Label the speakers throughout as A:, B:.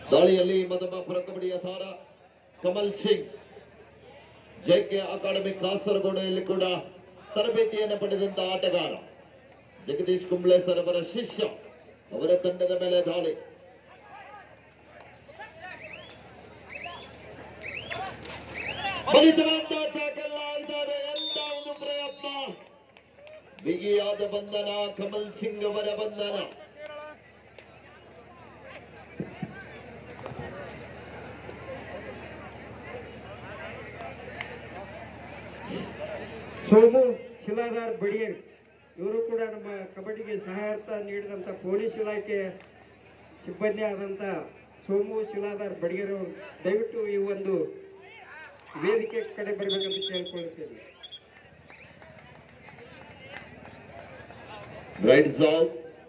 A: ದಾಳಿಯಲ್ಲಿ ಮದಮಾಪುರ ಕಬಡ್ಡಿಯ ತಾರ ಕಮಲ್ ಸಿಂಗ್ ಜೆಕೆ ಅಕಾಡೆಮಿ ಕಾಸರಗೋಡೆಯಲ್ಲಿ ಕೂಡ ತರಬೇತಿಯನ್ನು ಪಡೆದಂತ ಆಟಗಾರ ಜಗದೀಶ್ ಕುಂಬ್ಳೆ ಸರ್ ಅವರ ಶಿಷ್ಯ ಅವರ ತಂಡದ ಮೇಲೆ ದಾಳಿ ಬಲಿತವಂತ ಚಾಕಲ್ ಆಗಿದ್ದಾರೆ ಎಂತ ಒಂದು ಪ್ರಯತ್ನ ಬಿಗಿಯಾದ ಬಂಧನ ಕಮಲ್ ಸಿಂಗ್ ಅವರ ಬಂಧನ
B: ಸೋಮು ಶಿಲಾದಾರ್ ಬಡಿಯರ್ ಇವರು ಕೂಡ ನಮ್ಮ ಕಬಡ್ಡಿಗೆ ಸಹಾಯಾರ್ಥ ನೀಡಿದಂಥ ಪೊಲೀಸ್ ಇಲಾಖೆ ಸಿಬ್ಬಂದಿ ಆದಂಥ ಸೋಮು ಶಿಲಾದಾರ್ ಬಡಿಯರ್ ಅವರು ದಯವಿಟ್ಟು ಈ ಒಂದು ವೇದಿಕೆ ಕಡೆ ಬರಬೇಕಂತ ಕೇಳ್ಕೊಳ್ತೇನೆ
A: ರೈಟ್ ಸಾಲ್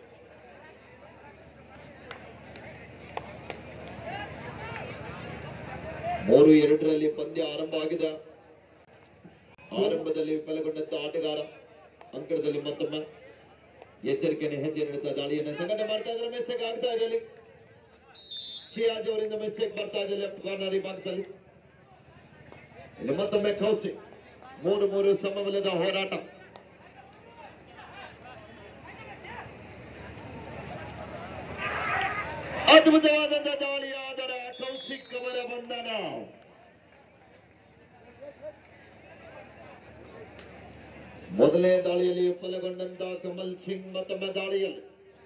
A: ಮೂರು ಎರಡರಲ್ಲಿ ಪಂದ್ಯ ಆರಂಭ ಆಗಿದೆ ಆರಂಭದಲ್ಲಿ ವಿಫಲಗೊಂಡಂತ ಆಟಗಾರ ಅಂಕಣದಲ್ಲಿ ಮತ್ತೊಮ್ಮೆ ಎಚ್ಚರಿಕೆಯನ್ನು ಹೆಜ್ಜೆ ನೀಡುತ್ತಾ ದಾಳಿಯನ್ನು ಸಂಘಟನೆ ಮಾಡ್ತಾ ಇದ್ರೆ ಮಿಸ್ಟೇಕ್ ಆಗ್ತಾ ಇದೆ ಅಲ್ಲಿ ಶಿಯಾಜ್ ಅವರಿಂದ ಮಿಸ್ಟೇಕ್ ಬರ್ತಾ ಇದೆ ಲೆಫ್ಟ್ ಕಾರ್ನರ್ ಈ ಭಾಗದಲ್ಲಿ ಇಲ್ಲಿ ಮತ್ತೊಮ್ಮೆ ಕೌಸಿ ಮೂರು ಮೂರು ಸಮಬಲದ ಹೋರಾಟ ಅದ್ಭುತವಾದಂತ ದಾಳಿಯಾದರೆ ಕೌಶಿಕ್ ಅವರ ಬಂಧನ ಮೊದಲನೇ ದಾಳಿಯಲ್ಲಿ ವಿಫಲಗೊಂಡಂತ ಕಮಲ್ ಸಿಂಗ್ ಮತ್ತೊಮ್ಮೆ ದಾಳಿಯಲ್ಲಿ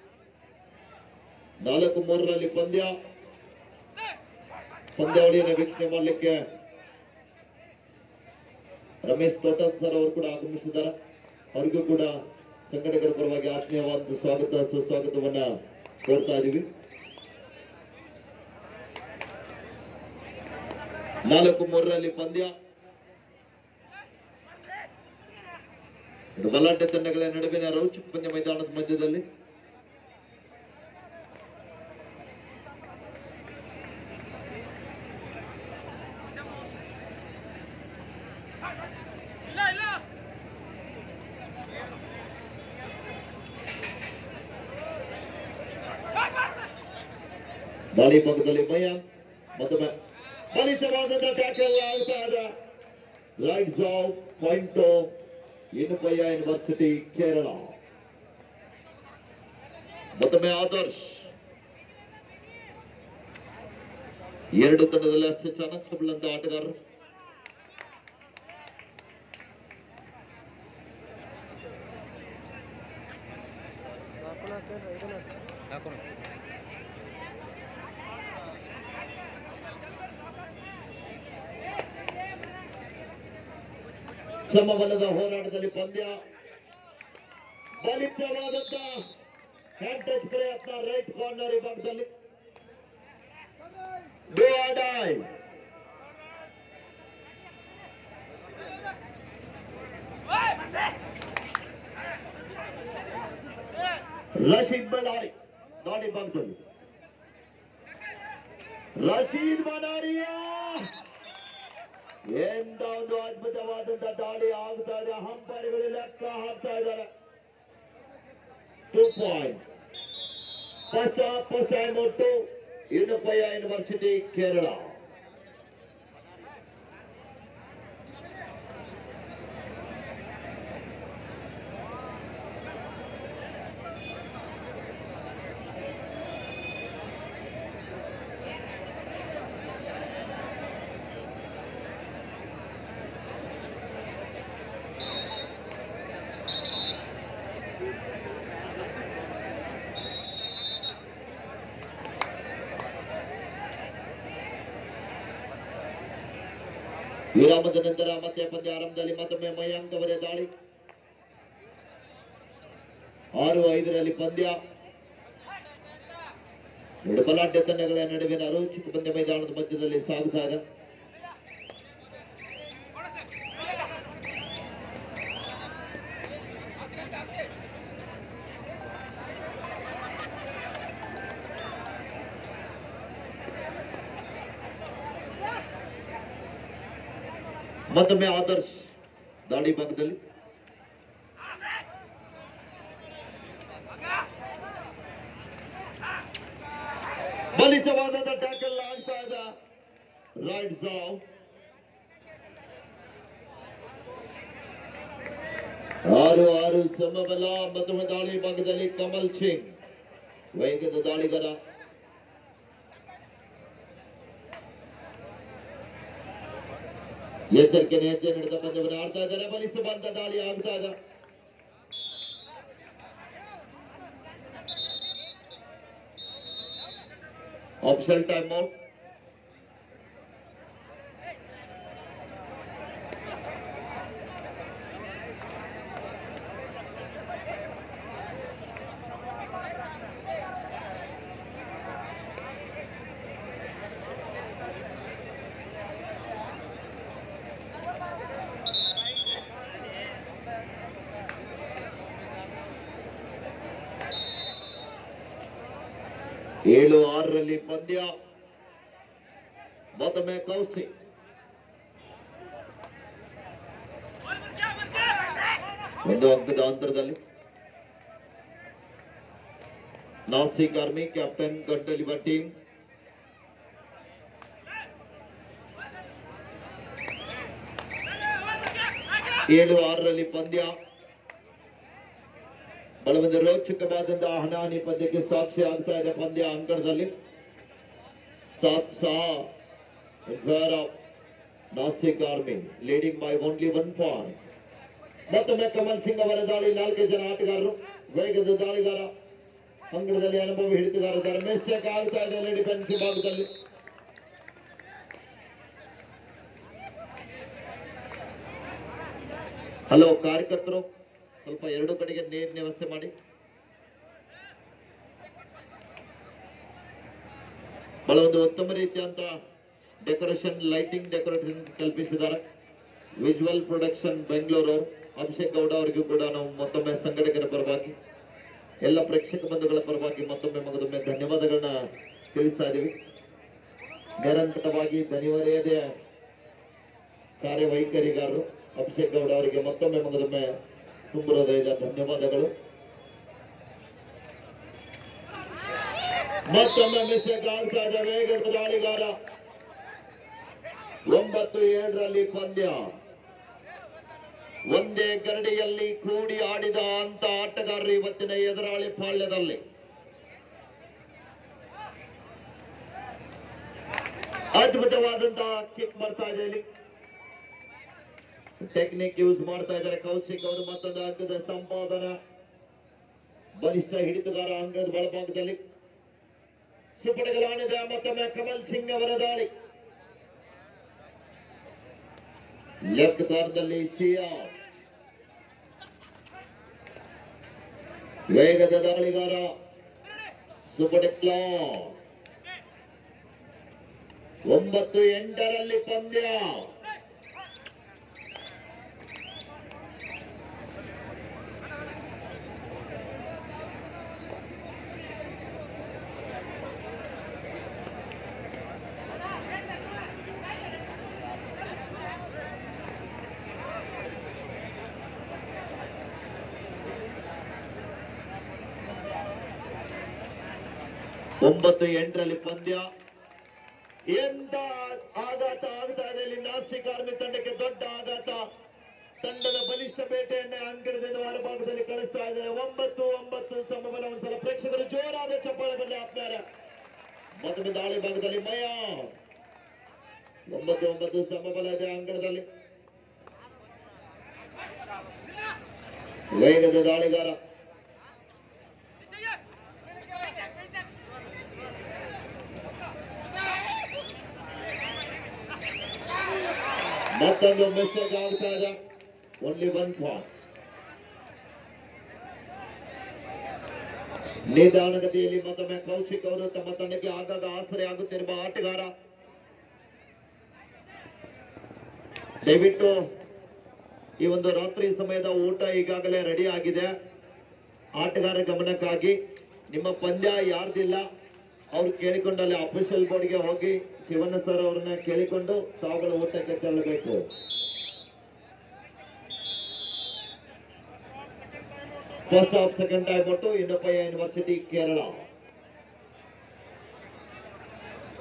A: ನಾಲ್ಕು ಮೂರರಲ್ಲಿ ಪಂದ್ಯ ಪಂದ್ಯಾವಳಿಯನ್ನು ವೀಕ್ಷಣೆ ಮಾಡಲಿಕ್ಕೆ ರಮೇಶ್ ತೋಟದ್ ಸರ್ ಅವರು ಕೂಡ ಆಗಮಿಸಿದ್ದಾರೆ ಅವ್ರಿಗೂ ಕೂಡ ಸಂಘಟಕರ ಪರವಾಗಿ ಆತ್ಮೀಯವಾದ ಸ್ವಾಗತ ಸುಸ್ವಾಗತವನ್ನ ಕೋರ್ತಾ ಇದೀವಿ ನಾಲ್ಕು ಮೂರರಲ್ಲಿ ಪಂದ್ಯ ಇದು ಬಲಾಢ್ಯ ತಂಡಗಳ ನಡುವಿನ ರೌಚಕ್ ಪಂದ್ಯ ಮೈದಾನದ ಮಧ್ಯದಲ್ಲಿ ದಾಳಿ ಭಾಗದಲ್ಲಿ ಮಯ ಮತ್ತೊಮ್ಮೆ ಬಲಿತವಾದಂತ ಟ್ಯಾಕಲ್ ಆಗ್ತಾ ಇದೆ ರೈಟ್ಸ್ ಆಫ್ ಪಾಯಿಂಟ್ ಇನುಪಯ್ಯ ಯೂನಿವರ್ಸಿಟಿ ಕೇರಳ ಮತ್ತೊಮ್ಮೆ ಆದರ್ಶ್ ಎರಡು ತಂಡದಲ್ಲಿ ಅಷ್ಟೇ ಚಾಣಕ್ಯ ಅಂತ ಆಟಗಾರರು ಸಮಬಲದ ಹೋರಾಟದಲ್ಲಿ ಪಂದ್ಯ ಬಲಿಷ್ಠವಾದಂತ ಹ್ಯಾಂಡ್ ಟಚ್ ಪ್ರಯತ್ನ ರೈಟ್ ಕಾರ್ನರ್ ವಿಭಾಗದಲ್ಲಿ Do or die. Rashid Ballari ದಾಳಿ ಭಾಗದಲ್ಲಿ ರಶೀದ್ ಬಳ್ಳಾರಿಯ ಎಂತ ಒಂದು ಅದ್ಭುತವಾದಂತ ದಾಳಿ ಆಗ್ತಾ ಇದೆ ಹಂಪರಿಗಳು ಲೆಕ್ಕ ಹಾಕ್ತಾ ಇದ್ದಾರೆ two points first half first time to ಯೂನಿಪಯ ಯೂನಿವರ್ಸಿಟಿ ಕೇರಳ ವಿರಾಮದ ನಂತರ ಮತ್ತೆ ಪಂದ್ಯ ಆರಂಭದಲ್ಲಿ ಮತ್ತೊಮ್ಮೆ ಮಯಾಂಕ್ ಅವರೇ ದಾಳಿ ಆರು ಐದರಲ್ಲಿ ಪಂದ್ಯ ಎರಡು ಬಲಾಢ್ಯ ತಂಡಗಳ ನಡುವಿನ ರೋಚಕ ಪಂದ್ಯ ಮೈದಾನದ ಮಧ್ಯದಲ್ಲಿ ಸಾಗುತ್ತಾ ಇದೆ ಮತ್ತೊಮ್ಮೆ ಆದರ್ಶ್ ದಾಳಿ ಭಾಗದಲ್ಲಿ ಬಲಿಷ್ಠವಾದ ಅದ್ಭುತವಾದ ಟ್ಯಾಕಲ್ ಆಗ್ತಾ ಇದೆ ರೈಟ್ ಸಾವ್ ಆರು ಆರು ಸಮಬಲ ಮಧ್ಯಮ ದಾಳಿ ಭಾಗದಲ್ಲಿ ಕಮಲ್ ಸಿಂಗ್ ವೇಗದ ದಾಳಿಗರ ಎಚ್ಚರಿಕೆ ಹೆಜ್ಜೆ ನಡೆದ ಪಂದ್ಯವನ್ನು ಆಡ್ತಾ ಇದ್ದಾರೆ ಬಲಿಸುವಂತ ದಾಳಿ ಆಗ್ತಾ ಇದೆ ಆಪ್ಷನ್ ಟೈಮ್ ಔಟ್ ಏಳು ಆರರಲ್ಲಿ ಪಂದ್ಯ ಮತ್ತೊಮ್ಮೆ ಕೌಸಿ ಒಂದು ಅಂಕದ ಅಂತರದಲ್ಲಿ ನಾಸಿಕ್ ಆರ್ಮಿ ಕ್ಯಾಪ್ಟನ್ ಗಂಟಲಿ ಬಟ್ಟಿ ಏಳು ಆರರಲ್ಲಿ ಪಂದ್ಯ ಬಲವಂತ ರೋಚಕವಾದಂತಹ ಹಣಾಹಣಿ ಪಂದ್ಯಕ್ಕೆ ಸಾಕ್ಷಿ ಆಗ್ತಾ ಇದೆ ಪಂದ್ಯ ಅಂಕಣದಲ್ಲಿ ಸಾತ್ ಸಹ favour of Nasik army leading by only one point ಮತ್ತೊಮ್ಮೆ ಕಮಲ್ ಸಿಂಗ್ ಅವರ ದಾಳಿ ನಾಲ್ಕು ಜನ ಆಟಗಾರರು ವೇಗದ ದಾಳಿಗಾರ ಅಂಗಡದಲ್ಲಿ ಅನುಭವ ಹಿಡಿತಗಾರ ಮಿಸ್ಟೇಕ್ ಆಗ್ತಾ ಇದೆ ಡಿಫೆನ್ಸಿವ್ ಭಾಗದಲ್ಲಿ ಹಲೋ ಕಾರ್ಯಕರ್ತರು ಸ್ವಲ್ಪ ಎರಡು ಕಡೆಗೆ ನೀರಿನ ವ್ಯವಸ್ಥೆ ಮಾಡಿ ಬಹಳ ಒಂದು ಉತ್ತಮ ರೀತಿಯಂತ ಡೆಕೋರೇಷನ್ ಲೈಟಿಂಗ್ ಡೆಕೋರೇಷನ್ ಕಲ್ಪಿಸಿದ್ದಾರೆ ವಿಜುವಲ್ ಪ್ರೊಡಕ್ಷನ್ ಬೆಂಗಳೂರು ಅಭಿಷೇಕ್ ಗೌಡ ಅವರಿಗೂ ಕೂಡ ನಾವು ಮತ್ತೊಮ್ಮೆ ಸಂಘಟಕರ ಪರವಾಗಿ ಎಲ್ಲ ಪ್ರೇಕ್ಷಕ ಬಂಧುಗಳ ಪರವಾಗಿ ಮತ್ತೊಮ್ಮೆ ಮಗದೊಮ್ಮೆ ಧನ್ಯವಾದಗಳನ್ನ ತಿಳಿಸ್ತಾ ಇದ್ದೀವಿ ನಿರಂತರವಾಗಿ ದನಿವರಿಯದೇ ಕಾರ್ಯವೈಖರಿಗಾರರು ಅಭಿಷೇಕ್ ಗೌಡ ಅವರಿಗೆ ಮತ್ತೊಮ್ಮೆ ಮಗದೊಮ್ಮೆ ತುಂಬ ಹೃದಯದ ಧನ್ಯವಾದಗಳು ಮತ್ತೊಮ್ಮೆ ಮಿಸ್ಟೇಕ್ ಆಗ್ತಾ ಇದೆ ವೇಗದ ದಾಳಿಗಾರ ಒಂಬತ್ತು ಏಳರಲ್ಲಿ ಪಂದ್ಯ ಒಂದೇ ಗರಡಿಯಲ್ಲಿ ಕೂಡಿ ಆಡಿದ ಅಂತ ಆಟಗಾರರು ಇವತ್ತಿನ ಎದುರಾಳಿ ಪಾಳ್ಯದಲ್ಲಿ ಅದ್ಭುತವಾದಂತಹ ಕಿಕ್ ಬರ್ತಾ ಇದೆ ಇಲ್ಲಿ ಟೆಕ್ನಿಕ್ ಯೂಸ್ ಮಾಡ್ತಾ ಇದ್ದಾರೆ ಕೌಶಿಕ್ ಅವರು ಮತ್ತೊಂದು ಅಂಕದ ಸಂಪಾದನ ಬಲಿಷ್ಠ ಹಿಡಿತಗಾರ ಅಂಗದ ಬಲಭಾಗದಲ್ಲಿ ಸುಪಟಗಲಾಣಿದ ಮತ್ತೊಮ್ಮೆ ಕಮಲ್ ಸಿಂಗ್ ಅವರ ದಾಳಿ ಲೆಫ್ಟ್ ಕಾರ್ನಲ್ಲಿ ಶಿಯಾ ವೇಗದ ದಾಳಿಗಾರ ಸುಪಟಕ್ಲಾ ಒಂಬತ್ತು ಎಂಟರಲ್ಲಿ ಪಂದ್ಯ ಒಂಬತ್ತು ಎಂಟರಲ್ಲಿ ಪಂದ್ಯ ಎಂತ ಆಘಾತ ಆಗ್ತಾ ಇದೆ ಇಲ್ಲಿ ನಾಸಿಕ್ ಆರ್ಮಿ ತಂಡಕ್ಕೆ ದೊಡ್ಡ ಆಘಾತ ತಂಡದ ಬಲಿಷ್ಠ ಬೇಟೆಯನ್ನ ಅಂಕಣದಿಂದ ಹೊರಭಾಗದಲ್ಲಿ ಕಳಿಸ್ತಾ ಇದ್ದಾರೆ ಒಂಬತ್ತು ಒಂಬತ್ತು ಸಮಬಲ ಒಂದ್ಸಲ ಪ್ರೇಕ್ಷಕರು ಜೋರಾದ ಚಪ್ಪಾಳೆ ಬರಲಿ ಆಪ್ತಾರೆ ಮತ್ತೊಮ್ಮೆ ದಾಳಿ ಭಾಗದಲ್ಲಿ ಮಯ ಒಂಬತ್ತು ಒಂಬತ್ತು ಸಮಬಲ ಇದೆ ಅಂಕಣದಲ್ಲಿ ವೇಗದ ದಾಳಿಗಾರ ಮತ್ತೊಂದು ಮಿಸ್ಟೇಕ್ ಆಗ್ತಾ ಇದೆ ಓನ್ಲಿ ಒನ್ ಪಾಯಿಂಟ್ ನಿಧಾನಗತಿಯಲ್ಲಿ ಮತ್ತೊಮ್ಮೆ ಕೌಶಿಕ್ ಅವರು ತಮ್ಮ ತಂಡಕ್ಕೆ ಆಗಾಗ ಆಸರೆ ಆಗುತ್ತಿರುವ ಆಟಗಾರ ದಯವಿಟ್ಟು ಈ ಒಂದು ರಾತ್ರಿ ಸಮಯದ ಊಟ ಈಗಾಗಲೇ ರೆಡಿ ಆಗಿದೆ ಆಟಗಾರ ಗಮನಕ್ಕಾಗಿ ನಿಮ್ಮ ಪಂದ್ಯ ಯಾರ್ದಿಲ್ಲ ಅವ್ರು ಕೇಳಿಕೊಂಡು ಅಲ್ಲಿ ಅಫಿಷಿಯಲ್ ಬೋರ್ಡ್ಗೆ ಹೋಗಿ ಶಿವಣ್ಣ ಸರ್ ಅವ್ರನ್ನ ಕೇಳಿಕೊಂಡು ತಾವುಗಳ ಊಟಕ್ಕೆ ತೆರಳಬೇಕು ಫಸ್ಟ್ ಆಫ್ ಸೆಕೆಂಡ್ ಟೈಮ್ ಒಟ್ಟು ಇನ್ನೊಬ್ಬ ಯೂನಿವರ್ಸಿಟಿ ಕೇರಳ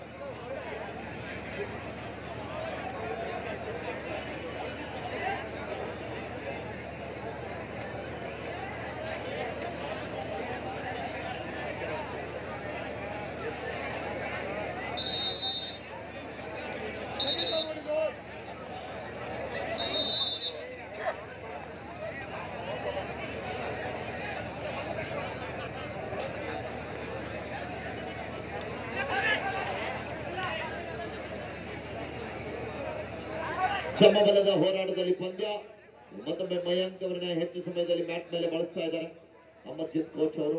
A: ಸಮಬಲದ ಹೋರಾಟದಲ್ಲಿ ಪಂದ್ಯ ಮತ್ತೊಮ್ಮೆ ಮಯಾಂಕ್ ಅವರನ್ನ ಹೆಚ್ಚು ಸಮಯದಲ್ಲಿ ಮ್ಯಾಟ್ ಮೇಲೆ ಬಳಸ್ತಾ ಇದ್ದಾರೆ ಅಮರ್ಜಿತ್ ಕೋಚ್ ಅವರು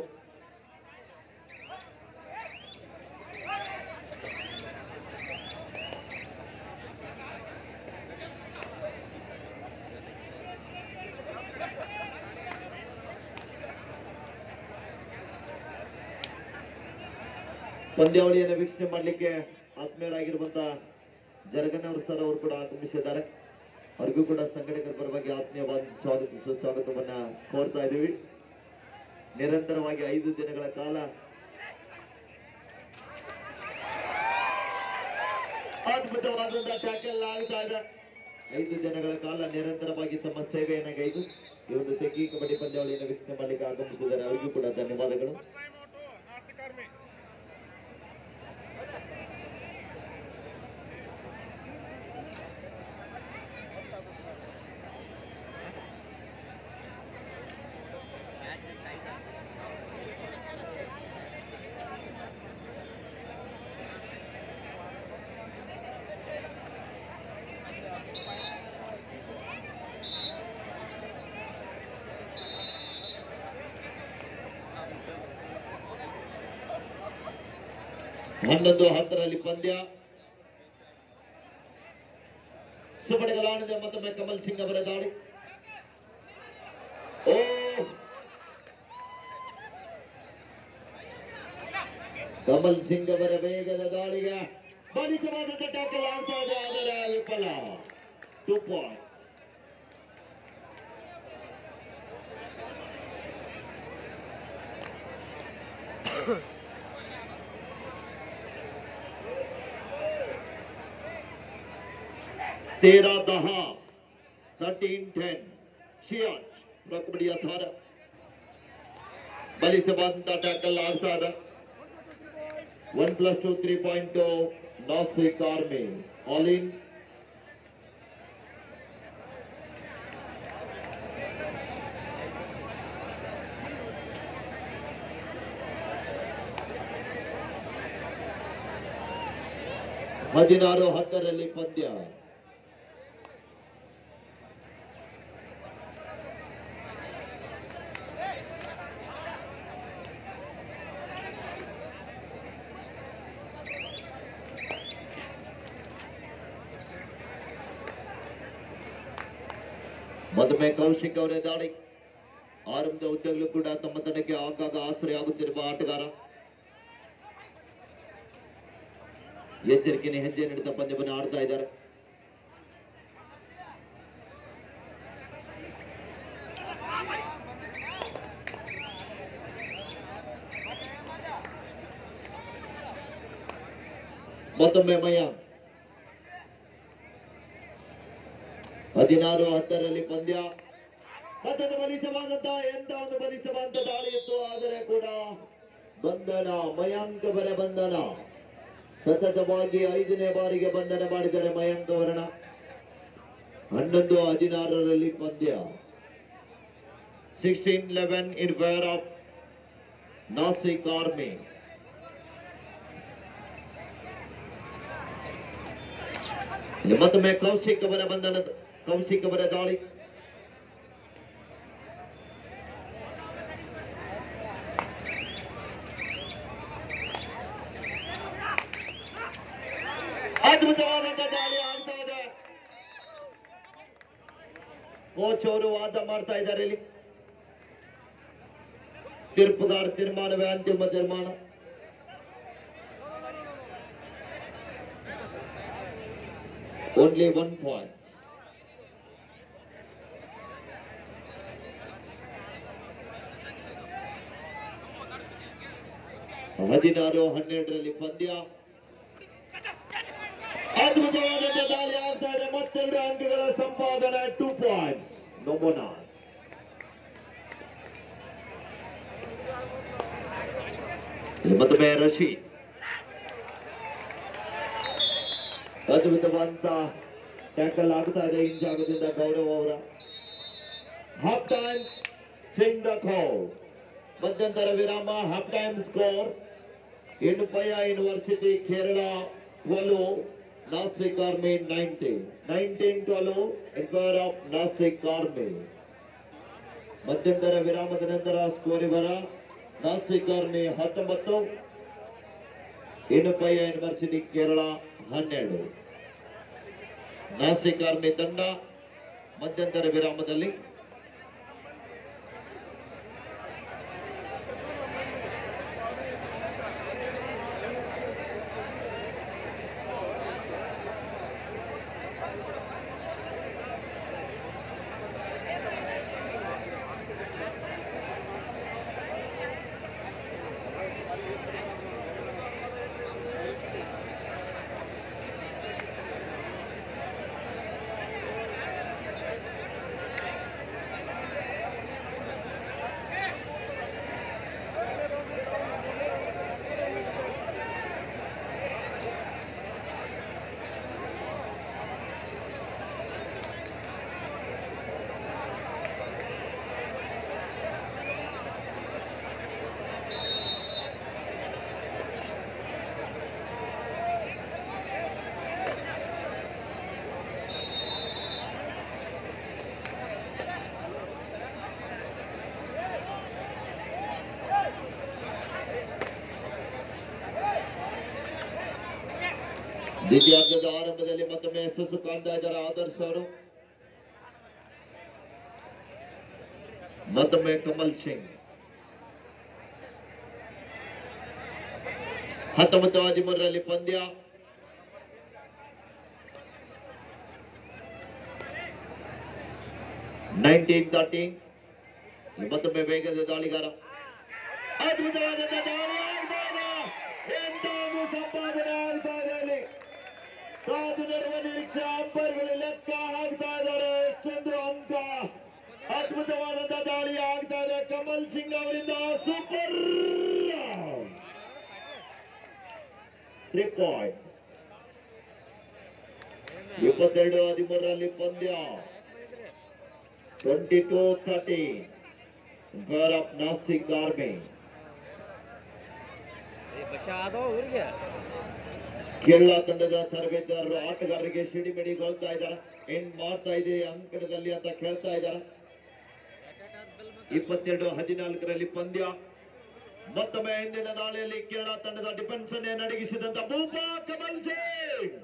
A: ಪಂದ್ಯಾವಳಿಯನ್ನು ವೀಕ್ಷಣೆ ಮಾಡಲಿಕ್ಕೆ ಆತ್ಮೀಯರಾಗಿರುವಂತ ಜರಗನ್ನವರ್ ಸರ್ ಅವರು ಕೂಡ ಆಗಮಿಸಿದ್ದಾರೆ ಅವ್ರಿಗೂ ಕೂಡ ಸಂಘಟಕರ ಪರವಾಗಿ ಆತ್ಮೀಯವಾದ ಸ್ವಾಗತ ಸುಸ್ವಾಗತವನ್ನ ಕೋರ್ತಾ ಇದ್ದೀವಿ ನಿರಂತರವಾಗಿ ಐದು ದಿನಗಳ ಕಾಲ ಅದ್ಭುತವಾದಂತಹ ಟ್ಯಾಕಲ್ ಆಗ್ತಾ ಇದೆ ಐದು ದಿನಗಳ ಕಾಲ ನಿರಂತರವಾಗಿ ತಮ್ಮ ಸೇವೆಯನ್ನು ಗೈದು ಈ ಒಂದು ತೆಗ್ಗಿ ಕಬಡ್ಡಿ ಪಂದ್ಯಾವಳಿಯನ್ನು ವೀಕ್ಷಣೆ ಮಾಡಲಿಕ್ಕೆ ಆಗಮಿಸಿದ್ದಾರೆ ಅವರಿಗೂ ಕೂಡ ಧನ್ಯವಾದಗಳು ಹನ್ನೊಂದು ಹತ್ತರಲ್ಲಿ ಪಂದ್ಯ ಸುಬಡಗಲಾಣಿದ ಮತ್ತೊಮ್ಮೆ ಕಮಲ್ ಸಿಂಗ್ ಅವರ ದಾಳಿ ಓ ಕಮಲ್ ಸಿಂಗ್ ಅವರ ವೇಗದ ದಾಳಿಗೆ ಬಲಿತವಾದಂತ ಟ್ಯಾಕಲ್ ಆಗ್ತಾ ಇದೆ ಆದರೆ ವಿಫಲ ಟೂ ಪಾಯಿಂಟ್ तेरह दहा थर्टीन टेन ಶಿಯಾಜ್ ಕಬಡ್ಡಿ ಅಥಾರ ಬಲಿಸವಾದಂತ ಟ್ಯಾಕಲ್ ಆಗ್ತಾ ಇದೆ one plus two three point Nasik army all in ಹದಿನಾರು ಹತ್ತರಲ್ಲಿ ಪಂದ್ಯ ಮತ್ತೊಮ್ಮೆ ಕೌಶಿಕ್ ಅವರೇ ದಾಳಿ ಆರಂಭದ ಹುದ್ದೆಗಳು ಕೂಡ ತಮ್ಮ ತಂಡಕ್ಕೆ ಆಗಾಗ ಆಸರೆ ಆಗುತ್ತಿರುವ ಆಟಗಾರ ಎಚ್ಚರಿಕೆಯ ಹೆಜ್ಜೆ ನಡೆದ ಪಂದ್ಯವನ್ನು ಆಡ್ತಾ ಇದ್ದಾರೆ ಮತ್ತೊಮ್ಮೆ ಮಯ ಹದಿನಾರು ಹತ್ತರಲ್ಲಿ ಪಂದ್ಯ ಪಂದ್ಯದ ಬಲಿಷ್ಠವಾದಂತಹ ಎಂತ ಒಂದು ಬಲಿಷ್ಠವಾದಂತ ದಾಳಿ ಇತ್ತು ಆದರೆ ಕೂಡ ಬಂಧನ ಮಯಾಂಕ್ ಅವರ ಬಂಧನ ಸತತವಾಗಿ ಐದನೇ ಬಾರಿಗೆ ಬಂಧನ ಮಾಡಿದ್ದಾರೆ ಮಯಾಂಕ್ ಅವರನ್ನ ಹನ್ನೊಂದು ಹದಿನಾರರಲ್ಲಿ ಪಂದ್ಯ sixteen eleven in favour of Nasik army ಇಲ್ಲಿ ಮತ್ತೊಮ್ಮೆ ಕೌಶಿಕ್ ಅವರ ಬಂಧನ ಕೌಶಿಕ್ ಅವರ ದಾಳಿ ಅದ್ಭುತವಾದಂತ ದಾಳಿ ಆಗ್ತಾ ಇದೆ ಕೋಚ್ ಅವರು ವಾದ ಮಾಡ್ತಾ ಇದ್ದಾರೆ ಇಲ್ಲಿ ತೀರ್ಪುಗಾರ ತೀರ್ಮಾನವೇ ಅಂತಿಮ ತೀರ್ಮಾನ ಓನ್ಲಿ ಒನ್ ಪಾಯಿಂಟ್ ಹದಿನಾರು ಹನ್ನೆರಡರಲ್ಲಿ ಪಂದ್ಯ ಅದ್ಭುತವಾದಂತ ದಾಳಿ ಆಗ್ತಾ ಇದೆ ಮತ್ತೆರಡು ಅಂಕಗಳ ಸಂಪಾದನೆ ಟೂ ಪಾಯಿಂಟ್ಸ್ ನೊಮೋನಾಸ್ ಇಲ್ಲಿ ಮತ್ತೊಮ್ಮೆ ರಶೀದ್ ಅದ್ಭುತವಾದಂತ ಟ್ಯಾಕಲ್ ಆಗ್ತಾ ಇದೆ ಈ ಜಾಗದಿಂದ ಗೌರವ್ ಅವರ ಹಾಫ್ ಟೈಮ್ ಚೇಂಜ್ ದ ಖೌ ಮಧ್ಯಂತರ ವಿರಾಮ ಹಾಫ್ ಟೈಮ್ ಸ್ಕೋರ್ ಇನ್ಪಯ ಯೂನಿವರ್ಸಿಟಿ ಕೇರಳ ಒಲು Nasik Army 19. 19 12 in favor of Nasik Army. ಮಧ್ಯಂತರ ವಿರಾಮದ ನಂತರ ಸ್ಕೋರ್ ಇವರ ನಾಸಿಕ್ ಆರ್ಮಿ ಹತ್ತೊಂಬತ್ತು ಇನ್ನು ಪೈ ಯೂನಿವರ್ಸಿಟಿ ಕೇರಳ ಹನ್ನೆರಡು ನಾಸಿಕ್ ಆರ್ಮಿ ತಂಡ ಮಧ್ಯಂತರ ವಿರಾಮದಲ್ಲಿ ದ್ವಿತೀಯಾರ್ಧದ ಆರಂಭದಲ್ಲಿ ಮತ್ತೊಮ್ಮೆ ಯಶಸ್ಸು ಕಾಣ್ತಾ ಇದ್ದಾರೆ ಆದರ್ಶ್ ಅವರು ಮತ್ತೊಮ್ಮೆ ಕಮಲ್ ಸಿಂಗ್ ಹತ್ತೊಂಬತ್ತು ಹದಿಮೂರರಲ್ಲಿ ಪಂದ್ಯ ನೈನ್ಟೀನ್ ತರ್ಟೀನ್ ಮತ್ತೊಮ್ಮೆ ವೇಗದ ದಾಳಿಗಾರ ಅದ್ಭುತವಾದಂತಹ ದಾಳಿ ಆಗ್ತಾ ಇದೆ. ಎಂತಾದ್ರೂ ಸಂಪಾದನೆ ಆಗ್ತಾ ಇದೆ ಅಲ್ಲಿ ಕಾದು ನಡೆಯುವ ನಿರೀಕ್ಷೆ ಅಂಬರ್ಗಳು ಲೆಕ್ಕ ಹಾಕ್ತಾ ಇದ್ದಾರೆ ಎಷ್ಟೊಂದು ಅಂಕ ಅದ್ಭುತವಾದಂತಹ ದಾಳಿ ಆಗ್ತಾ ಇದೆ ಕಮಲ್ ಸಿಂಗ್ ಅವರಿಂದ ಸೂಪರ್ ತ್ರೀ ಪಾಯಿಂಟ್ಸ್ ಇಪ್ಪತ್ತೆರಡು ಹದಿಮೂರರಲ್ಲಿ ಪಂದ್ಯ twenty two thirty favour of Nasik army
C: ಬಶಾದೋ ಊರಿಗೆ
A: ಕೇರಳ ತಂಡದ ತರಬೇತುದಾರರು ಆಟಗಾರರಿಗೆ ಸಿಡಿಮಿಡಿಗೊಳ್ತಾ ಇದ್ದಾರೆ ಏನ್ ಮಾಡ್ತಾ ಇದೆ ಅಂಕಣದಲ್ಲಿ ಅಂತ ಕೇಳ್ತಾ ಇದ್ದಾರೆ ಇಪ್ಪತ್ತೆರಡು ಹದಿನಾಲ್ಕರಲ್ಲಿ ಪಂದ್ಯ ಮತ್ತೊಮ್ಮೆ ಹಿಂದಿನ ದಾಳಿಯಲ್ಲಿ ಕೇರಳ ತಂಡದ ಡಿಫೆನ್ಸ್ ಅನ್ನೇ ನಡಗಿಸಿದಂತ ಭೂಪಾ ಕಮಲ್ ಸಿಂಗ್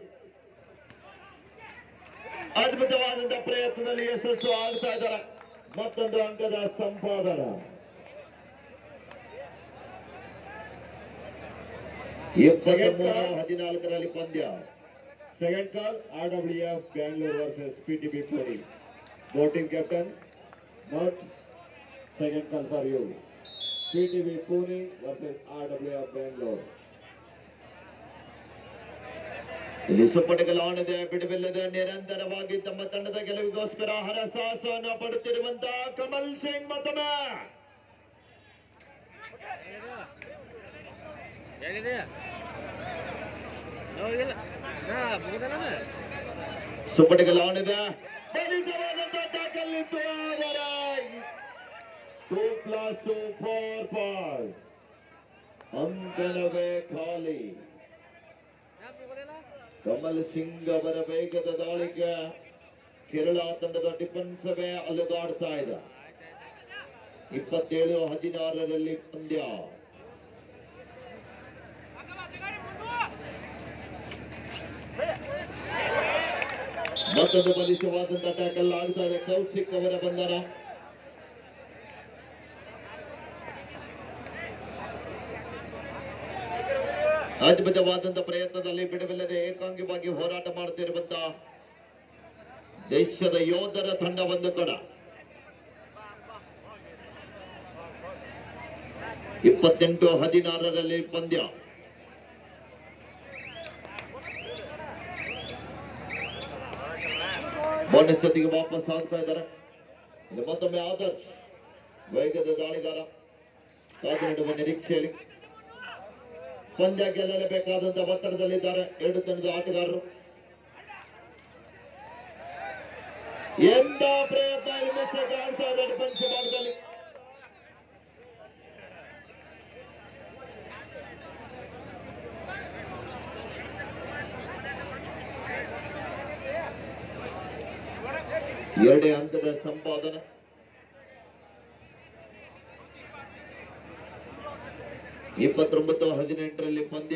A: ಅದ್ಭುತವಾದಂತ ಪ್ರಯತ್ನದಲ್ಲಿ ಯಶಸ್ಸು ಆಗ್ತಾ ಇದ್ದಾರೆ ಮತ್ತೊಂದು ಅಂಕದ ಸಂಪಾದನ ಇಪ್ಪತ್ಮೂರು ಹದಿನಾಲ್ಕರಲ್ಲಿ ಪಂದ್ಯ
D: Second call, RWF Bangalore versus PTB Puri. Voting captain, not second call for you. PTB Pune versus RWF Bangalore.
A: ಇಲ್ಲಿ ಸುಪ್ಪಟಗಲಾಣದೆ ಬಿಡುವಿಲ್ಲದೆ ನಿರಂತರವಾಗಿ ತಮ್ಮ ತಂಡದ ಗೆಲುವಿಗೋಸ್ಕರ ಹರಸಾಹಸವನ್ನು ಪಡುತ್ತಿರುವಂತಹ ಕಮಲ್ ಸಿಂಗ್ ಮತ್ತೊಮ್ಮೆ
C: ಹೇಗಿದೆ ಹೋಗಿಲ್ಲ ನಾ ಮುಗಿದನ
A: ಸುಪ್ಪಟಗಲಾಣದೆ ಬಲಿತವಾದಂತಹ ಟ್ಯಾಕಲ್ ಇತ್ತು ಆದರೆ two plus two four five ಅಂಕಣವೇ ಖಾಲಿ
C: ಮುಗಿದಿಲ್ಲ
A: ಕಮಲ್ ಸಿಂಗ್ ಅವರ ವೇಗದ ದಾಳಿಗೆ ಕೇರಳ ತಂಡದ ಡಿಫೆನ್ಸವೇ ಅಲುಗಾಡ್ತಾ ಇದೆ ಇಪ್ಪತ್ತೇಳು ಹದಿನಾರರಲ್ಲಿ ಪಂದ್ಯ ಮತ್ತೊಂದು ಬಲಿಷ್ಠವಾದಂತಹ ಟ್ಯಾಕಲ್ ಆಗ್ತಾ ಇದೆ ಕೌಶಿಕ್ ಅವರ ಬಂಧನ ಅದ್ಭುತವಾದಂತಹ ಪ್ರಯತ್ನದಲ್ಲಿ ಬಿಡುವಿಲ್ಲದೆ ಏಕಾಂಗಿಯಾಗಿ ಹೋರಾಟ ಮಾಡುತ್ತಿರುವಂತಹ ದೇಶದ ಯೋಧರ ತಂಡ ಒಂದು ಕಡ ಇಪ್ಪತ್ತೆಂಟು ಹದಿನಾರರಲ್ಲಿ ಪಂದ್ಯ ಬೋನಸ್ ಜೊತೆಗೆ ವಾಪಸ್ ಆಗ್ತಾ ಇದ್ದಾರೆ ಇಲ್ಲಿ ಮತ್ತೊಮ್ಮೆ ಆದರ್ಶ್ ವೇಗದ ದಾಳಿಗಾರ ಕಾದು ನೀಡುವ ನಿರೀಕ್ಷೆಯಲ್ಲಿ ಪಂದ್ಯ ಗೆಲ್ಲಲೇಬೇಕಾದಂತ ಒತ್ತಡದಲ್ಲಿದ್ದಾರೆ ಎರಡು ತಂಡದ ಆಟಗಾರರು ಎಂತ ಪ್ರಯತ್ನ ಇಲ್ಲಿ ಮಿಸ್ಟೇಕ್ ಆಗ್ತಾ ಇದೆ ಡಿಫೆನ್ಸ್ ಭಾಗದಲ್ಲಿ ಎರಡೇ ಅಂಕದ ಸಂಪಾದನೆ ಇಪ್ಪತ್ತೊಂಬತ್ತು ಹದಿನೆಂಟರಲ್ಲಿ ಪಂದ್ಯ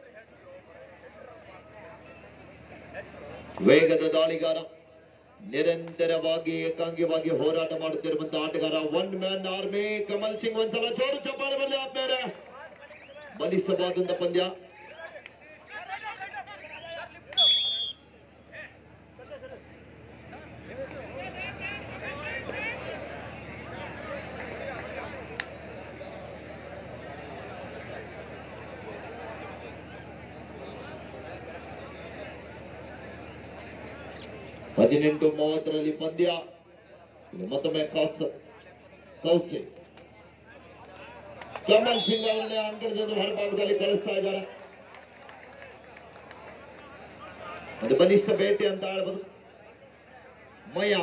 A: ವೇಗದ ದಾಳಿಗಾರ ನಿರಂತರವಾಗಿ ಏಕಾಂಗಿಯಾಗಿ ಹೋರಾಟ ಮಾಡುತ್ತಿರುವಂತಹ ಆಟಗಾರ one man army Kamal Singh ಒಂದ್ಸಲ ಜೋರು ಚಪ್ಪಾಳೆ ಬರಲಿ ಆದ್ಮೇಲೆ ಬಲಿಷ್ಠವಾದಂತ ಪಂದ್ಯ ಹದಿನೆಂಟು ಮೂವತ್ತರಲ್ಲಿ ಪಂದ್ಯ ಇದು ಮತ್ತೊಮ್ಮೆ ಕಾಸ್ ಕೌಸೆ ಕಮಲ್ ಸಿಂಗ್ ಅವರನ್ನೇ ಅಂಕಣದಿಂದ ಹೊರಭಾಗದಲ್ಲಿ ಕಳಿಸ್ತಾ ಇದ್ದಾರೆ ಅದು ಬಲಿಷ್ಠ ಬೇಟೆ ಅಂತ ಹೇಳ್ಬೋದು ಮಯ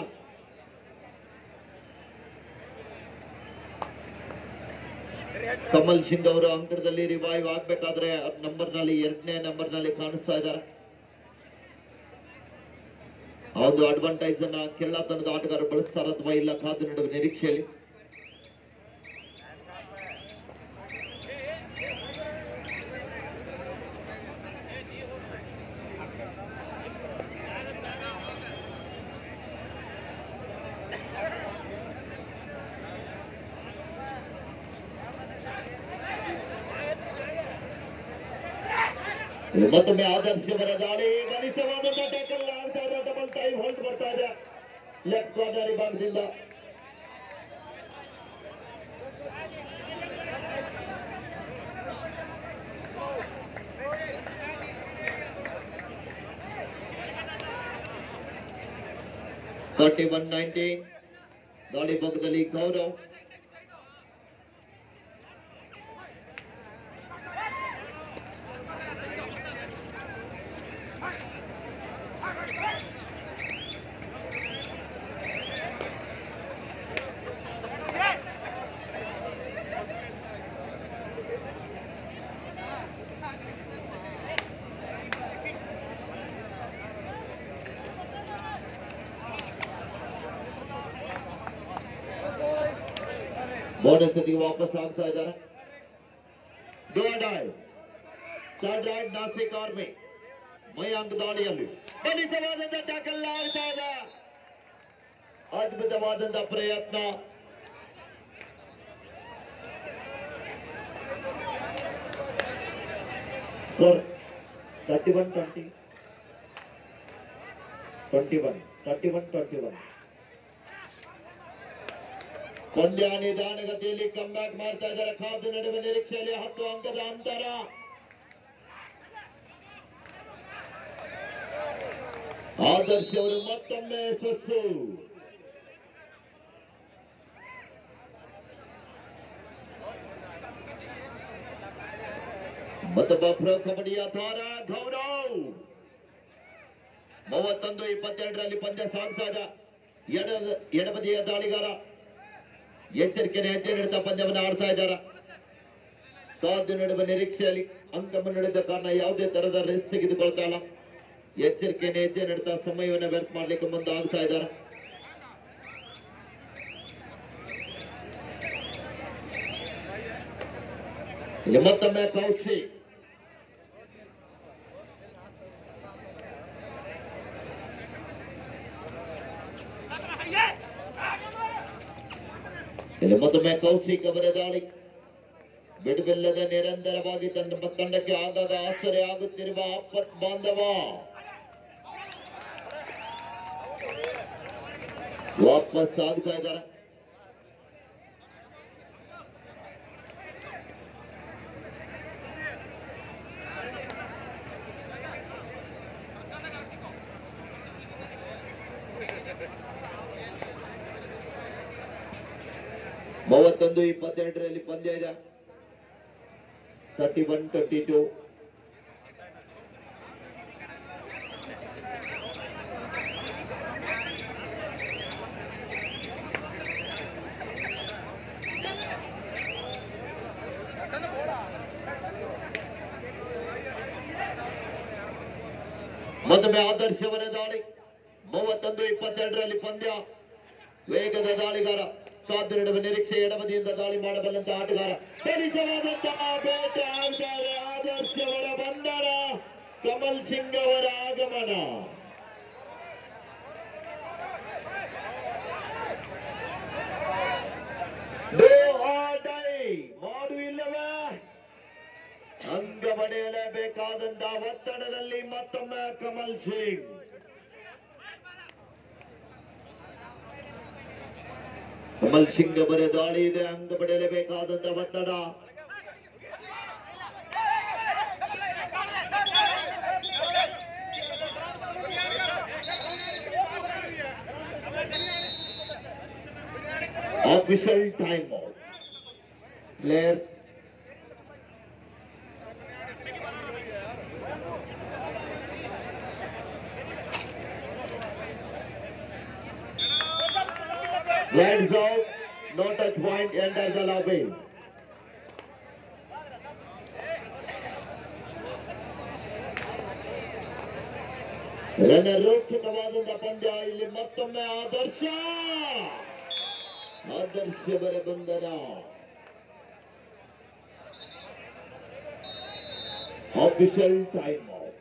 A: ಕಮಲ್ ಸಿಂಗ್ ಅವರು ಅಂಕಣದಲ್ಲಿ ರಿವೈವ್ ಆಗ್ಬೇಕಾದ್ರೆ ನಂಬರ್ ನಲ್ಲಿ ಎರಡನೇ ನಂಬರ್ ನಲ್ಲಿ ಕಾಣಿಸ್ತಾ ಇದ್ದಾರೆ ಆ ಒಂದು ಅಡ್ವಾಂಟೇಜ್ ಅನ್ನ ಕೇರಳ ತಂಡದ ಆಟಗಾರರು ಬಳಸ್ತಾರ ಅಥವಾ ಇಲ್ಲ ಕಾದು ನಡುವೆ ನಿರೀಕ್ಷೆಯಲ್ಲಿ ಇಲ್ಲಿ ಮತ್ತೊಮ್ಮೆ ಆದರ್ಶವರ ದಾಳಿ ಬಲಿಷ್ಠವಾದಂತಹ ಟ್ಯಾಕಲ್ ಆಗ್ತಾ ಇದೆ ಡಬಲ್ ಟೈಮ್ ಹೋಲ್ಡ್ ಬರ್ತಾ ಇದೆ ಲೆಫ್ಟ್ ಕಾರ್ನರ್ ಭಾಗದಿಂದ ಫಾರ್ಟಿ ಒನ್ ನೈಂಟಿ ದಾಳಿ ಭಾಗದಲ್ಲಿ ಗೌರವ್ ಬೋನಸ್ ಜೊತೆಗೆ ವಾಪಸ್ ಆಗ್ತಾ ಇದ್ದಾರೆ divide third raid Nasik army Mayank ದಾಳಿಯಲ್ಲಿ ಬಲಿಷ್ಠವಾದಂತ ಟ್ಯಾಕಲ್ ಆಗ್ತಾ ಇದೆ ಅದ್ಭುತವಾದಂತ ಪ್ರಯತ್ನ score thirty one twenty twenty one thirty one twenty one ಪಂದ್ಯ ನಿಧಾನಗತಿಯಲ್ಲಿ ಬ್ಯಾಕ್ ಮಾಡ್ತಾ ಇದ್ದಾರೆ ಕಾದು ನಡುವೆ ನಿರೀಕ್ಷೆಯಲ್ಲಿ ಹತ್ತು ಅಂಕದ ಅಂತರ ಆದರ್ಶ್ ಅವರು ಮತ್ತೊಮ್ಮೆ ಯಶಸ್ಸು ಮತ್ತೊಬ್ಬ ಪ್ರೊ ಕಬಡ್ಡಿಯ ತಾರ ಗೌರವ್ ಮೂವತ್ತೊಂದು ಇಪ್ಪತ್ತೆರಡರಲ್ಲಿ ಪಂದ್ಯ ಸಾಗ್ತಾ ಇದೆ ಎಡ ಎಡಬದಿಯ ದಾಳಿಗಾರ ಎಚ್ಚರಿಕೆಯ ಹೆಜ್ಜೆ ನೀಡುತ್ತಾ ಪಂದ್ಯವನ್ನು ಆಡ್ತಾ ಇದ್ದಾರೆ ಕಾದು ನಡುವ ನಿರೀಕ್ಷೆಯಲ್ಲಿ ಅಂಕ ಮುನ್ನಡೆದ ಕಾರಣ ಯಾವುದೇ ತರದ ರೆಸ್ಟ್ ತೆಗೆದುಕೊಳ್ತಾ ಇಲ್ಲ ಎಚ್ಚರಿಕೆಯ ಹೆಜ್ಜೆ ನೀಡುತ್ತಾ ಸಮಯವನ್ನು ವ್ಯರ್ಥ ಮಾಡ್ಲಿಕ್ಕೆ ಮುಂದೆ ಆಗ್ತಾ ಇದ್ದಾರೆ ಇಲ್ಲಿ ಮತ್ತೊಮ್ಮೆ ಕೌಶಿ ಇಲ್ಲಿ ಮತ್ತೊಮ್ಮೆ ಕೌಶಿಕ್ ಅವರ ದಾಳಿ ಬಿಡುವಿಲ್ಲದೆ ನಿರಂತರವಾಗಿ ತನ್ನ ತಂಡಕ್ಕೆ ಆಗಾಗ ಆಶ್ಚರ್ಯ ಆಗುತ್ತಿರುವ ಆಪತ್ ಬಾಂಧವ ವಾಪಸ್ ಆಗ್ತಾ ಇದ್ದಾರೆ ಮೂವತ್ತೊಂದು ಇಪ್ಪತ್ತೆರಡರಲ್ಲಿ ಪಂದ್ಯ ಇದೆ ತರ್ಟಿ ಒನ್ ಟ್ವೆಂಟಿ ಟು ಮತ್ತೊಮ್ಮೆ ಆದರ್ಶವರ ದಾಳಿ ಮೂವತ್ತೊಂದು ಇಪ್ಪತ್ತೆರಡರಲ್ಲಿ ಪಂದ್ಯ ವೇಗದ ದಾಳಿಗಾರ ಕಾದಿರಡುವ ನಿರೀಕ್ಷೆ ಎಡಬದಿಯಿಂದ ದಾಳಿ ಮಾಡಬಲ್ಲಂತ ಆಟಗಾರ ಬಲಿತವಾದಂತಹ ಬೇಟೆ ಆಡ್ತಾರೆ ಆದರ್ಶ್ ಅವರ ಬಂಧನ ಕಮಲ್ ಸಿಂಗ್ ಅವರ ಆಗಮನ Do or die. ಮಾಡು ಇಲ್ಲವೇ ಅಂಗ ಪಡೆಯಲೇಬೇಕಾದಂತಹ ಒತ್ತಡದಲ್ಲಿ ಮತ್ತೊಮ್ಮೆ ಕಮಲ್ ಸಿಂಗ್ ಕಮಲ್ ಸಿಂಗ್ ಅವರ ದಾಳಿ ಇದೆ ಅಂಗ ಪಡೆಯಲೇಬೇಕಾದಂತಹ ಒತ್ತಡ official time out player Hands out, no touch point, enters the lobby. ರನ್ನ ರೋಚಕವಾದಂತಹ ಪಂದ್ಯ ಇಲ್ಲಿ ಮತ್ತೊಮ್ಮೆ ಆದರ್ಶ ಆದರ್ಶ ಬರ ಬಂದನ ಆಫಿಷಿಯಲ್ ಟೈಮ್ ಔಟ್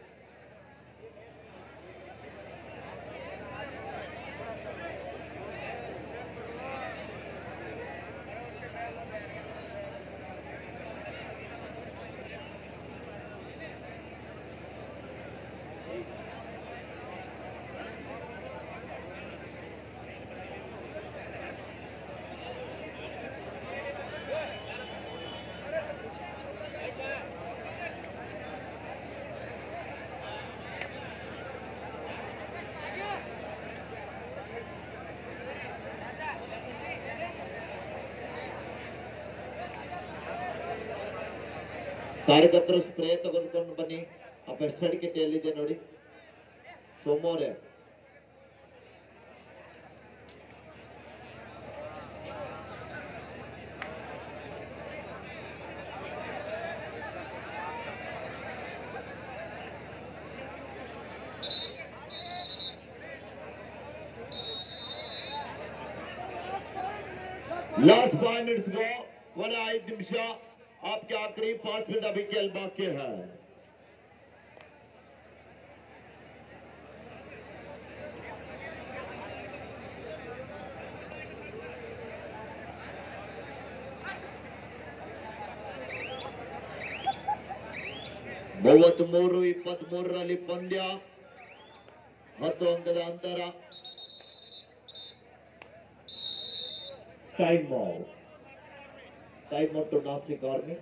A: ಕಾರ್ಯಕರ್ತರು ಸ್ಪ್ರೇ ತೆಗೆದುಕೊಂಡು ಬನ್ನಿ ಆ ಪೆಸ್ಟ್ ಟಿಕೆಟ್ ಎಲ್ಲಿದೆ ನೋಡಿ ಸೋಮವಾರ लास्ट फाइव मिनट्स गो ಕೊನೆ ಐದು ನಿಮಿಷ आपके आखिरी पांच मिनट अभी खेल बाकी है ಮೂವತ್ಮೂರು ಇಪ್ಪತ್ತ್ ಮೂರರಲ್ಲಿ ಪಂದ್ಯ ಹತ್ತು ಅಂಕದ ಅಂತರ time out time out to Nasik army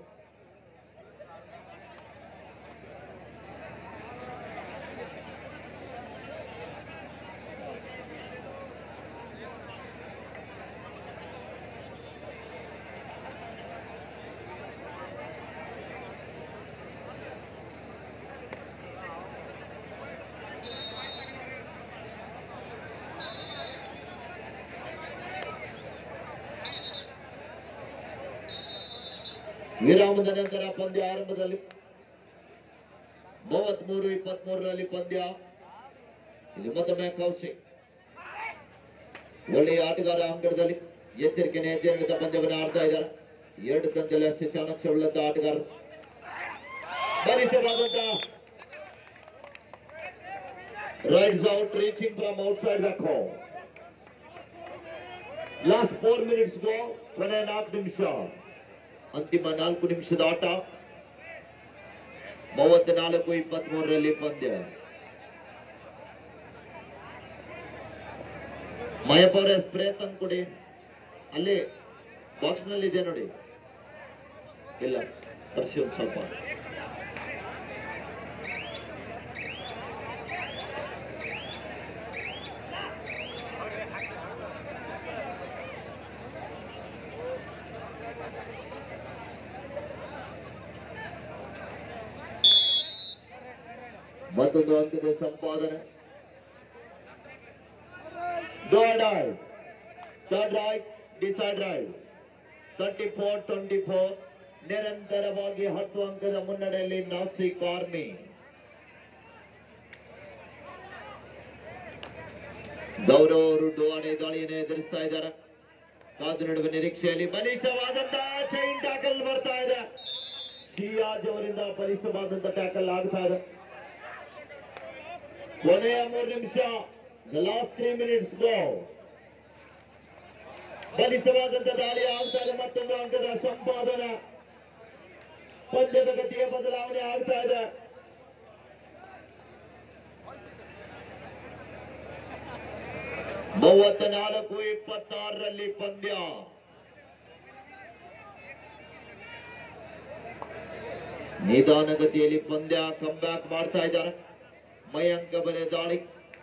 A: ವಿರಾಮದ ನಂತರ ಪಂದ್ಯ ಆರಂಭದಲ್ಲಿ ಮೂವತ್ಮೂರು ಇಪ್ಪತ್ಮೂರರಲ್ಲಿ ಪಂದ್ಯ ಇಲ್ಲಿ ಮತ್ತೊಮ್ಮೆ ಕೌಶಿಕ್ ಒಳ್ಳೆಯ ಆಟಗಾರ ಅಂಗಡದಲ್ಲಿ ಎಚ್ಚರಿಕೆ ಹೆಜ್ಜೆ ನೀಡಿದ ಪಂದ್ಯವನ್ನು ಆಡ್ತಾ ಇದ್ದಾರೆ ಎರಡು ತಂದೆಯಲ್ಲಿ ಅಷ್ಟೇ ಚಾಣಕ್ಯ ಉಳ್ಳಂತ ಆಟಗಾರರು ಬಲಿಷ್ಠವಾದಂತ raids out reaching from outside the ಕೋ ಲಾಸ್ಟ್ ಫೋರ್ ಮಿನಿಟ್ಸ್ ಗೋ ಕೊನೆ ನಾಲ್ಕು ನಿಮಿಷ ಅಂತಿಮ ನಾಲ್ಕು ನಿಮಿಷದ ಆಟ ಮೂವತ್ನಾಲ್ಕು ಇಪ್ಪತ್ತ್ ಮೂರರಲ್ಲಿ ಪಂದ್ಯ ಮಯಪ್ಪ ಅವರೇ ಸ್ಪ್ರೇ ತಂದು ಕೊಡಿ ಅಲ್ಲಿ ಬಾಕ್ಸ್ ನಲ್ಲಿ ಇದೆ ನೋಡಿ ಇಲ್ಲ ತರಿಸಿ ಒಂದು ಸ್ವಲ್ಪ ಮತ್ತೊಂದು ಅಂಕದ ಸಂಪಾದನೆ third raid decide raid thirty four twenty four ನಿರಂತರವಾಗಿ ಹತ್ತು ಅಂಕದ ಮುನ್ನಡೆಯಲ್ಲಿ ನಾಸಿಕ್ ಆರ್ಮಿ ಗೌರವ್ ಅವರು ಡೋವಾಡೆ ದಾಳಿಯನ್ನು ಎದುರಿಸ್ತಾ ಇದ್ದಾರೆ ಕಾದು ನಡುವೆ ನಿರೀಕ್ಷೆಯಲ್ಲಿ ಬಲಿಷ್ಠವಾದಂತಹ ಚೈನ್ ಟ್ಯಾಕಲ್ ಬರ್ತಾ ಇದೆ ಸಿಯಾಜ್ ಅವರಿಂದ ಬಲಿಷ್ಠವಾದಂತ ಟ್ಯಾಕಲ್ ಆಗ್ತಾ ಇದೆ ಕೊನೆಯ ಮೂರು ನಿಮಿಷ ಲಾಸ್ಟ್ ತ್ರೀ ಮಿನಿಟ್ಸ್ ಗೋ ಬಲಿಷ್ಠವಾದಂತ ದಾಳಿ ಆಗ್ತಾ ಇದೆ ಮತ್ತೊಂದು ಅಂಕದ ಸಂಪಾದನೆ ಪಂದ್ಯದ ಗತಿಯ ಬದಲಾವಣೆ ಆಗ್ತಾ ಇದೆ ಮೂವತ್ತ ನಾಲ್ಕು ಇಪ್ಪತ್ತಾರರಲ್ಲಿ ಪಂದ್ಯ ನಿಧಾನಗತಿಯಲ್ಲಿ ಪಂದ್ಯ ಬ್ಯಾಕ್ ಮಾಡ್ತಾ ಇದ್ದಾರೆ ಮಯಾಂಕ ಬಲೆ ದಾಳಿ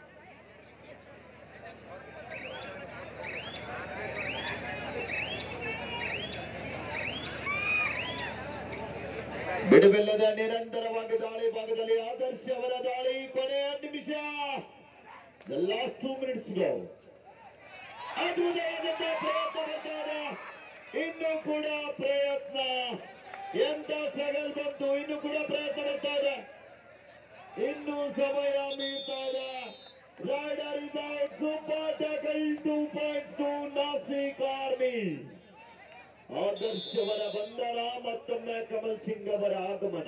A: ಬಿಡುವಿಲ್ಲದ ನಿರಂತರವಾಗಿ ದಾಳಿ ಭಾಗದಲ್ಲಿ ಆದರ್ಶ ಅವರ ದಾಳಿ ಕೊನೆಯ ನಿಮಿಷ The last two minutes go. ಅದ್ಭುತವಾದಂತಹ ಪ್ರಯತ್ನ ಬಂದಾಗ ಇನ್ನು ಕೂಡ ಪ್ರಯತ್ನ ಎಂತ ಸ್ಟ್ರಗಲ್ ಬಂತು ಇನ್ನು ಕೂಡ ಪ್ರಯತ್ನ ಬರ್ತಾ ಇದೆ ಇನ್ನು ಸಮಯ ಮೀರ್ತಾ ಇದೆ raider is out super tackle two points to Nasik army ಆದರ್ಶವರ ಬಂಧನ ಮತ್ತೊಮ್ಮೆ ಕಮಲ್ ಸಿಂಗ್ ಅವರ ಆಗಮನ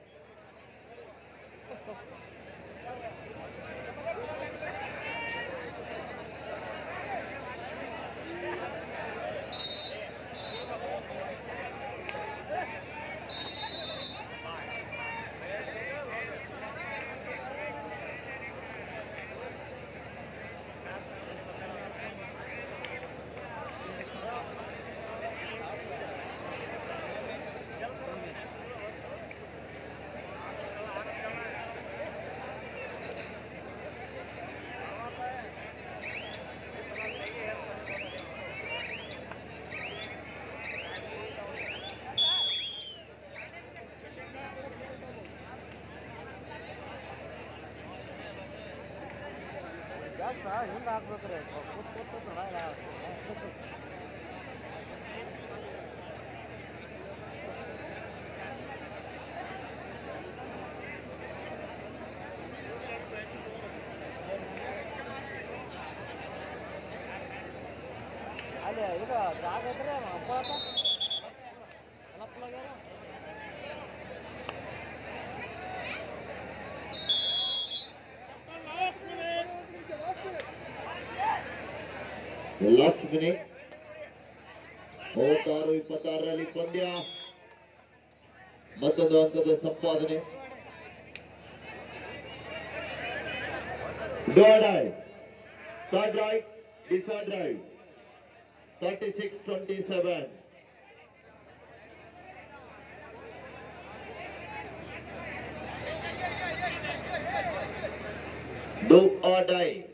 C: ಯಾಕೆ ಸರ್ ಹಿಂಗೆ ಹಾಕ್ಬೇಕ್ರಿ ಕೂತ್ ಕೂತ್ ನೋಡಲ್ಲ ಅಲ್ಲಿ ಇದು ಜಾಗ ಐತ್ರಿ ಅಪ್ಪ ಎಲ್ಲಪ್ಪಲಾಗ್ಯಾರ
A: ಲಾಸ್ಟ್ ಮಿನಿಟ್ ಮೂವತ್ತಾರು ಇಪ್ಪತ್ತಾರರಲ್ಲಿ ಪಂದ್ಯ ಮತ್ತೊಂದು ಅಂಕದ ಸಂಪಾದನೆ drive third raid decide drive thirty six twenty seven Do or die.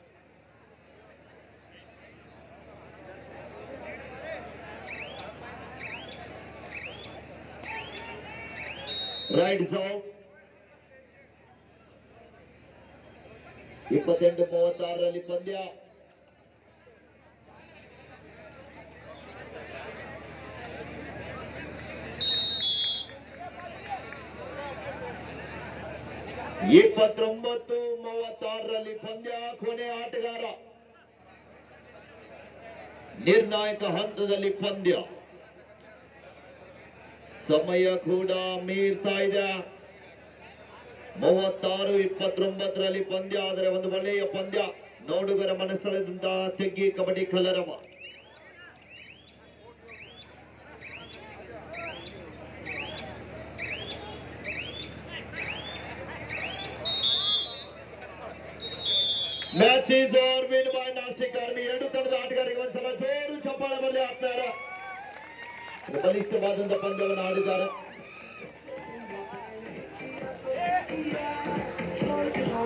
A: Right zone ಇಪ್ಪತ್ತೆಂಟು ಮೂವತ್ತಾರರಲ್ಲಿ ಪಂದ್ಯ ಇಪ್ಪತ್ತೊಂಬತ್ತು ಮೂವತ್ತಾರರಲ್ಲಿ ಪಂದ್ಯ ಕೊನೆ ಆಟಗಾರ ನಿರ್ಣಾಯಕ ಹಂತದಲ್ಲಿ ಪಂದ್ಯ ಸಮಯ ಕೂಡ ಮೀರ್ತಾ ಇದೆ ಮೂವತ್ತಾರು ಇಪ್ಪತ್ತೊಂಬತ್ತರಲ್ಲಿ ಪಂದ್ಯ ಆದರೆ ಒಂದು ಒಳ್ಳೆಯ ಪಂದ್ಯ ನೋಡುಗರ ಮನಸ್ಸೆಳೆದಂತಹ ತೆಗ್ಗಿ ಕಬಡ್ಡಿ ಕಲರವ match is over win by Nashik army ಎರಡು ತಂಡದ ಆಟಗಾರರಿಗೆ ಒಂದ್ಸಲ ಜೋರು ಚಪ್ಪಾಳೆ ಬರಲಿ ಆಗ್ತಾರೆ ಬಲಿಷ್ಠವಾದಂತಹ ಪಂದ್ಯವನ್ನು ಆಡಿದ್ದಾರೆ